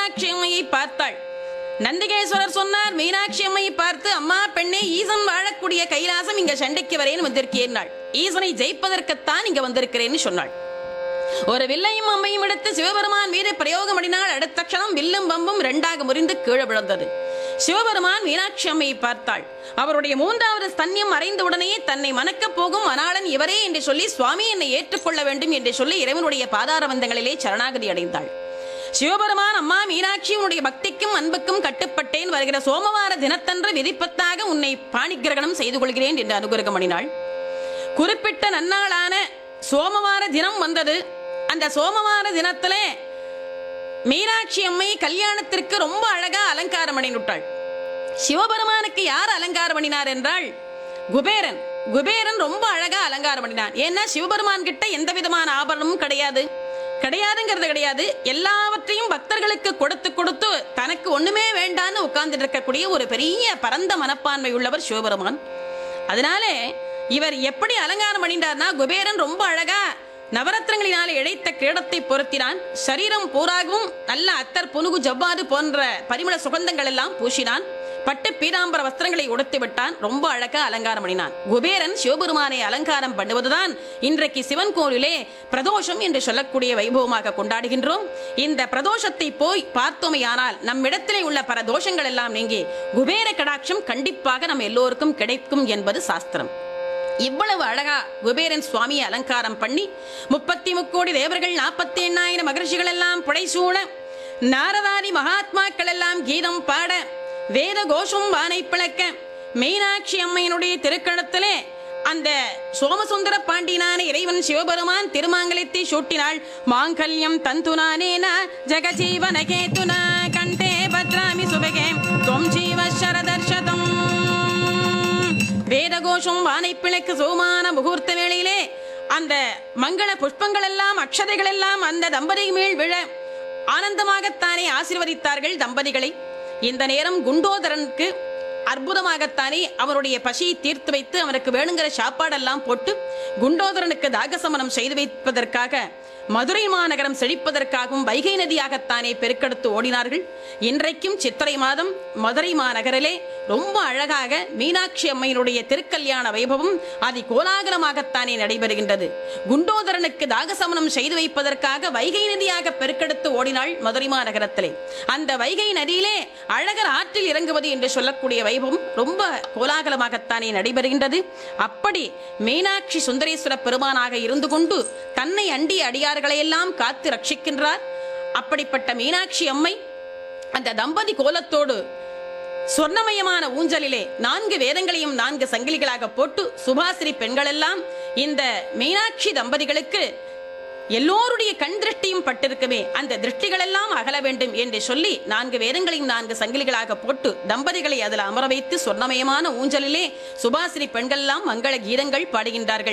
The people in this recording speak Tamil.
மீனாட்சி அம்மையை பார்த்தாள் நந்திகேஸ்வரர் சொன்னார் மீனாட்சி அம்மையை பார்த்து அம்மா பெண்ணே ஈசன் வாழக்கூடிய கைலாசம் இங்க சண்டைக்கு வரேன்னு வந்திருக்கேன் ஈசனை ஜெயிப்பதற்குத்தான் இங்க வந்திருக்கிறேன்னு சொன்னாள் ஒரு வில்லையும் அம்மையும் எடுத்து சிவபெருமான் மீது பிரயோகம் அடினால் அடுத்த க்ஷணம் வில்லும் பம்பும் ரெண்டாக முறிந்து கீழே விழுந்தது சிவபெருமான் மீனாட்சி அம்மையை பார்த்தாள் அவருடைய மூன்றாவது ஸ்தன்யம் மறைந்தவுடனே தன்னை மணக்கப் போகும் அனாளன் இவரே என்று சொல்லி சுவாமி என்னை ஏற்றுக்கொள்ள வேண்டும் என்று சொல்லி இறைவனுடைய பாதாரவந்தங்களிலே சரணாகதி அடைந்தாள் சிவபெருமான் அம்மா மீனாட்சி உன்னுடைய பக்திக்கும் அன்புக்கும் கட்டுப்பட்டேன் வருகிற சோமவார தினத்தன்று விதிப்பத்தாக உன்னை பாணிகிரகணம் செய்து கொள்கிறேன் என்று அனுகிரகம் பண்ணினாள் குறிப்பிட்ட நன்னாளான சோமவார தினம் வந்தது அந்த சோமவார தினத்திலே மீனாட்சி அம்மை கல்யாணத்திற்கு ரொம்ப அழகா அலங்காரம் பண்ணிவிட்டாள் சிவபெருமானுக்கு யார் அலங்காரம் பண்ணினார் என்றால் குபேரன் குபேரன் ரொம்ப அழகா அலங்காரம் பண்ணினான் ஏன்னா சிவபெருமான் கிட்ட எந்த விதமான ஆபரணமும் கிடையாது கிடையாதுங்கிறது கிடையாது எல்லாவற்றையும் பக்தர்களுக்கு கொடுத்து கொடுத்து தனக்கு ஒண்ணுமே வேண்டான்னு உட்கார்ந்துட்டு இருக்கக்கூடிய ஒரு பெரிய பரந்த மனப்பான்மை உள்ளவர் சிவபெருமான் அதனாலே இவர் எப்படி அலங்காரம் பண்ணிட்டார்னா குபேரன் ரொம்ப அழகா நவரத்னங்களினாலே இழைத்த கிரீடத்தை பொருத்தினான் சரீரம் பூராகவும் நல்ல அத்தர் புனுகு ஜவ்வாது போன்ற பரிமள சுகந்தங்கள் எல்லாம் பூசினான் பட்டு பீதாம்பர வஸ்திரங்களை உடுத்தி விட்டான் ரொம்ப அழகா அலங்காரம் பண்ணினான் குபேரன் சிவபெருமானை அலங்காரம் பண்ணுவதுதான் இன்றைக்கு சிவன் கோவிலே பிரதோஷம் என்று சொல்லக்கூடிய வைபவமாக கொண்டாடுகின்றோம் இந்த பிரதோஷத்தை போய் பார்த்தோமையானால் நம்மிடத்திலே உள்ள பல தோஷங்கள் எல்லாம் நீங்கி குபேர கடாட்சம் கண்டிப்பாக நம்ம எல்லோருக்கும் கிடைக்கும் என்பது சாஸ்திரம் இவ்வளவு அழகா குபேரன் சுவாமியை அலங்காரம் பண்ணி முப்பத்தி முக்கோடி தேவர்கள் நாற்பத்தி எண்ணாயிரம் மகர்ஷிகள் எல்லாம் புடைசூழ நாரதாதி மகாத்மாக்கள் எல்லாம் கீதம் பாட வேத கோஷம் வானை பிளக்க மீனாட்சி அம்மையினுடைய திருக்கணத்திலே அந்த சோமசுந்தர பாண்டியனான இறைவன் சிவபெருமான் திருமாங்கலத்தை சூட்டினாள் மாங்கல்யம் தந்துனானேன ஜெகஜீவன கேதுனா கண்டே பத்ராமி சுபகே தொம் ஜீவ சரதர்ஷதம் வேதகோஷம் வானைப்பிழைக்கு சோமான முகூர்த்த வேளையிலே அந்த மங்கள புஷ்பங்கள் எல்லாம் அக்ஷதைகள் எல்லாம் அந்த தம்பதி மேல் விழ ஆனந்தமாகத்தானே ஆசீர்வதித்தார்கள் தம்பதிகளை இந்த நேரம் குண்டோதரனுக்கு அற்புதமாகத்தானே அவருடைய பசியை தீர்த்து வைத்து அவனுக்கு வேணுங்கிற சாப்பாடெல்லாம் போட்டு குண்டோதரனுக்கு தாகசமனம் செய்து வைப்பதற்காக மதுரை மாநகரம் செழிப்பதற்காகவும் வைகை நதியாகத்தானே பெருக்கெடுத்து ஓடினார்கள் இன்றைக்கும் சித்திரை மாதம் மதுரை மாநகரிலே ரொம்ப அழகாக மீனாட்சி அம்மையினுடைய திருக்கல்யாண வைபவம் அதி கோலாகலமாகத்தானே நடைபெறுகின்றது குண்டோதரனுக்கு தாகசமனம் செய்து வைப்பதற்காக வைகை நதியாக பெருக்கெடுத்து ஓடினாள் மதுரை மாநகரத்திலே அந்த வைகை நதியிலே அழகர் ஆற்றில் இறங்குவது என்று சொல்லக்கூடிய வைபவம் ரொம்ப கோலாகலமாகத்தானே நடைபெறுகின்றது அப்படி மீனாட்சி சுந்தரேஸ்வர பெருமானாக இருந்து கொண்டு தன்னை அண்டிய அடியார்களை எல்லாம் காத்து ரட்சிக்கின்றார் அப்படிப்பட்ட மீனாட்சி அம்மை அந்த தம்பதி கோலத்தோடு சொர்ணமயமான ஊஞ்சலிலே நான்கு வேதங்களையும் நான்கு சங்கிலிகளாக போட்டு சுபாசிரி பெண்களெல்லாம் இந்த மீனாட்சி தம்பதிகளுக்கு எல்லோருடைய கண் திருஷ்டியும் பட்டிருக்குமே அந்த திருஷ்டிகள் எல்லாம் அகல வேண்டும் என்று சொல்லி நான்கு வேதங்களையும் நான்கு சங்கிலிகளாக போட்டு தம்பதிகளை அதில் அமர வைத்து சொர்ணமயமான ஊஞ்சலிலே சுபாசிரி பெண்கள் எல்லாம் மங்கள கீதங்கள் பாடுகின்றார்கள்